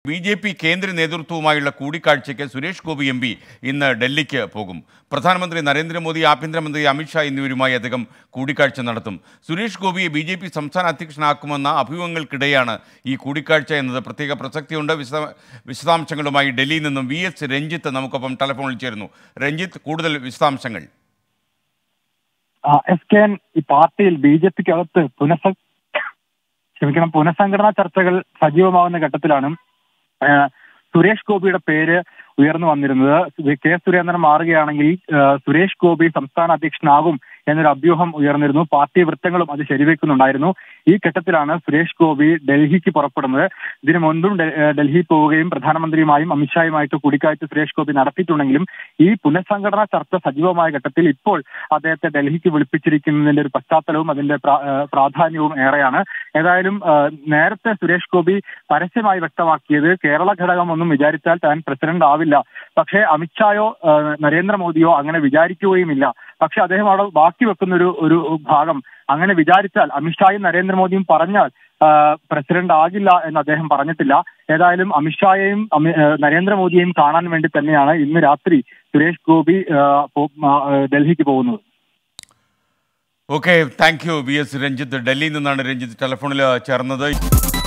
B J P കേന്ദ്ര നേതൃത്വവുമായുള്ള കൂടിക്കാഴ്ചയ്ക്ക് Suresh Gopi M P ഇന്ന് ഡൽഹിക്ക് പോകും പ്രധാനമന്ത്രി നരേന്ദ്രമോദി ആഭ്യന്തരമന്ത്രി അമിത്ഷാ എന്നിവരുമായി അദ്ദേഹം കൂടിക്കാഴ്ച നടത്തും സുരേഷ് ഗോപിയെ ബി ജെ പി സംസ്ഥാന അധ്യക്ഷനാക്കുമെന്ന അഭ്യൂഹങ്ങൾക്കിടെയാണ് ഈ കൂടിക്കാഴ്ച എന്നത് പ്രത്യേക പ്രസക്തിയുണ്ട് വിശദ വിശദാംശങ്ങളുമായി ഡൽഹിയിൽ നിന്നും വി എസ് രഞ്ജിത്ത് നമുക്കൊപ്പം ടെലിഫോണിൽ ചേരുന്നു രഞ്ജിത്ത് കൂടുതൽ വിശദാംശങ്ങൾ ആ, എസ് കെ എൻ ഈ പാർട്ടിയിൽ ബി ജെ പിക്ക് അകത്ത് പുനഃസ ക്ഷമിക്കണം പുനഃസംഘടനാ ചർച്ചകൾ സജീവമാവുന്ന ഘട്ടത്തിലാണ് ആ, സുരേഷ് ഗോപിയുടെ പേര് ഉയർന്നു വന്നിരുന്നത് കെ സുരേന്ദ്രൻ മാറുകയാണെങ്കിൽ ആ, സുരേഷ് ഗോപി സംസ്ഥാന അധ്യക്ഷനാകും എന്നൊരു അഭ്യൂഹം ഉയർന്നിരുന്നു പാർട്ടി വൃത്തങ്ങളും അത് ശരിവെക്കുന്നുണ്ടായിരുന്നു ഈ ഘട്ടത്തിലാണ് സുരേഷ് ഗോപി ഡൽഹിക്ക് പുറപ്പെടുന്നത് ഇതിനു മുൻപും ഡെ- ഏഹ് ഡൽഹി പോവുകയും പ്രധാനമന്ത്രിയുമായും അമിത്ഷായുമായിട്ട് കൂടിക്കാഴ്ച സുരേഷ് ഗോപി നടത്തിയിട്ടുണ്ടെങ്കിലും ഈ പുനഃസംഘടനാ ചർച്ച സജീവമായ ഘട്ടത്തിൽ ഇപ്പോൾ അദ്ദേഹത്തെ ഡൽഹിക്ക് വിളിപ്പിച്ചിരിക്കുന്നതിന്റെ ഒരു പശ്ചാത്തലവും അതിന്റെ പ്രാ- ഏഹ് പ്രാധാന്യവും ഏറെയാണ് ഏതായാലും ഏഹ് നേരത്തെ സുരേഷ് ഗോപി പരസ്യമായി വ്യക്തമാക്കിയത് കേരള ഘടകം ഒന്നും വിചാരിച്ചാൽ താൻ പ്രസിഡന്റ് ആവില്ല പക്ഷേ അമിത്ഷായോ ഏഹ് നരേന്ദ്രമോദിയോ അങ്ങനെ വിചാരിക്കുകയുമില്ല പക്ഷെ അദ്ദേഹം അവിടെ ബാക്കി വെക്കുന്ന ഒരു ഒരു ഭാഗം അങ്ങനെ വിചാരിച്ചാൽ അമിത്ഷായും നരേന്ദ്രമോദിയും പറഞ്ഞാൽ ആ, പ്രസിഡന്റ് ആകില്ല എന്ന് അദ്ദേഹം പറഞ്ഞിട്ടില്ല ഏതായാലും അമിത്ഷായെയും അമി- ഏ, നരേന്ദ്രമോദിയെയും കാണാൻ വേണ്ടി തന്നെയാണ് ഇന്ന് രാത്രി സുരേഷ് ഗോപി ആ, പോ- ആ, ഡൽഹിക്ക് പോകുന്നത് okay thank you V S Ranjith ഡൽഹിയിൽ നിന്നാണ് രഞ്ജിത്ത് ടെലിഫോണിൽ ചേർന്നത്